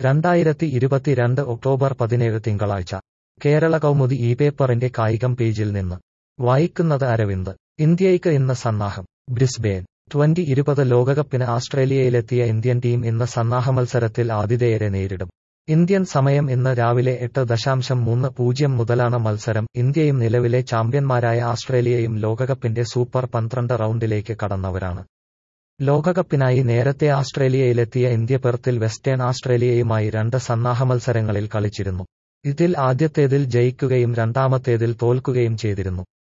രണ്ടായിരത്തി ഇരുപത്തിരണ്ട് ഒക്ടോബർ പതിനേഴ് തിങ്കളാഴ്ച കേരള കൗമുദി ഈ പേപ്പറിന്റെ കായികം പേജിൽ നിന്ന് വായിക്കുന്നത് അരവിന്ദ് ഇന്ത്യയ്ക്ക് ഇന്ന് സന്നാഹം ബ്രിസ്ബേൻ ട്വന്റി ഇരുപത് ലോകകപ്പിന് ആസ്ട്രേലിയയിലെത്തിയ ഇന്ത്യൻ ടീം ഇന്ന് സന്നാഹ മത്സരത്തിൽ ആതിഥേയരെ നേരിടും ഇന്ത്യൻ സമയം ഇന്ന് രാവിലെ എട്ട് ദശാംശം മൂന്ന് പൂജ്യം മുതലാണ് മത്സരം ഇന്ത്യയും നിലവിലെ ചാമ്പ്യന്മാരായ ആസ്ട്രേലിയയും ലോകകപ്പിന്റെ സൂപ്പർ പന്ത്രണ്ട് റൗണ്ടിലേക്ക് കടന്നവരാണ് ലോകകപ്പിനായി നേരത്തെ ആസ്ട്രേലിയയിലെത്തിയ ഇന്ത്യ പെർത്തിൽ വെസ്റ്റേൺ ആസ്ട്രേലിയയുമായി രണ്ട് സന്നാഹ മത്സരങ്ങളിൽ കളിച്ചിരുന്നു ഇതിൽ ആദ്യത്തേതിൽ ജയിക്കുകയും രണ്ടാമത്തേതിൽ തോൽക്കുകയും ചെയ്തിരുന്നു